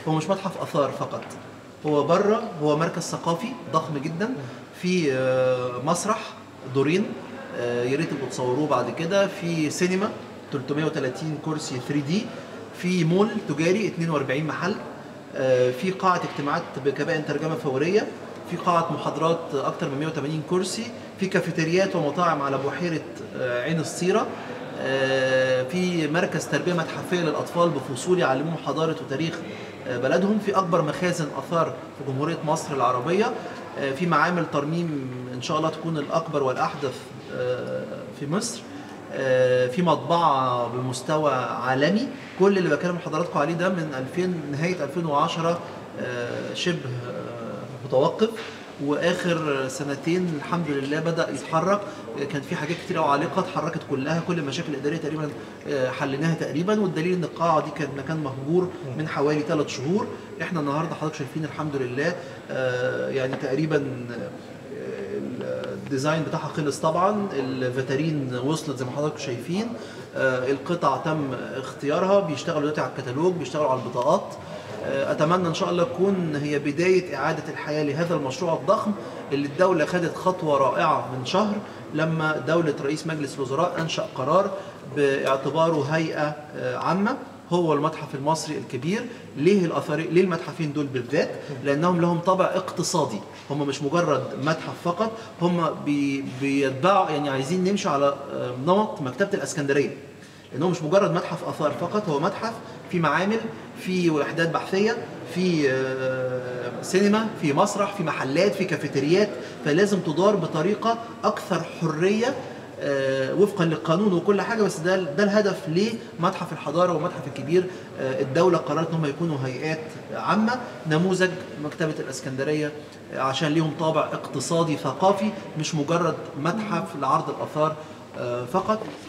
هو مش متحف اثار فقط هو بره هو مركز ثقافي ضخم جدا في آه، مسرح دورين آه، يا ريت تبقوا تصوروه بعد كده في سينما 330 كرسي 3 دي في مول تجاري 42 محل آه، في قاعة اجتماعات بكبائن ترجمة فورية في قاعة محاضرات أكثر من 180 كرسي في كافيتريات ومطاعم على بحيرة آه، عين الصيرة آه، في مركز تربية متحفية للأطفال بفصول يعلموهم حضارة وتاريخ آه، بلدهم في أكبر مخازن آثار في جمهورية مصر العربية آه، في معامل ترميم إن شاء الله تكون الأكبر والأحدث آه، في مصر آه، في مطبعة بمستوى عالمي كل اللي بكلم حضراتكم عليه ده من 2000 نهاية 2010 آه، شبه آه، متوقف واخر سنتين الحمد لله بدا يتحرك كان في حاجات كتير قوي عالقه اتحركت كلها كل المشاكل الاداريه تقريبا آه، حليناها تقريبا والدليل ان القاعه دي كانت مكان مهجور من حوالي ثلاث شهور احنا النهارده حضرتك شايفين الحمد لله آه، يعني تقريبا آه، الديزاين بتاعها خلص طبعا الفاترين وصلت زي ما حضراتكم شايفين آه، القطع تم اختيارها بيشتغلوا دلوقتي على الكتالوج بيشتغلوا على البطاقات آه، اتمنى ان شاء الله تكون هي بدايه اعاده الحياه لهذا المشروع الضخم اللي الدوله خدت خطوه رائعه من شهر لما دوله رئيس مجلس الوزراء انشا قرار باعتباره هيئه آه، عامه هو المتحف المصري الكبير ليه الاثار ليه المتحفين دول بالذات لانهم لهم طابع اقتصادي هم مش مجرد متحف فقط هم بي بيتبعوا يعني عايزين نمشي على آه، نمط مكتبه الاسكندريه لانه مش مجرد متحف اثار فقط هو متحف في معامل في وحدات بحثيه في آه، سينما في مسرح في محلات في كافيتريات فلازم تدار بطريقه اكثر حريه آه، وفقا للقانون وكل حاجه بس ده ده الهدف لمتحف الحضاره والمتحف الكبير آه، الدوله قررت ان هم يكونوا هيئات عامه نموذج مكتبه الاسكندريه آه، عشان ليهم طابع اقتصادي ثقافي مش مجرد متحف لعرض الاثار آه، فقط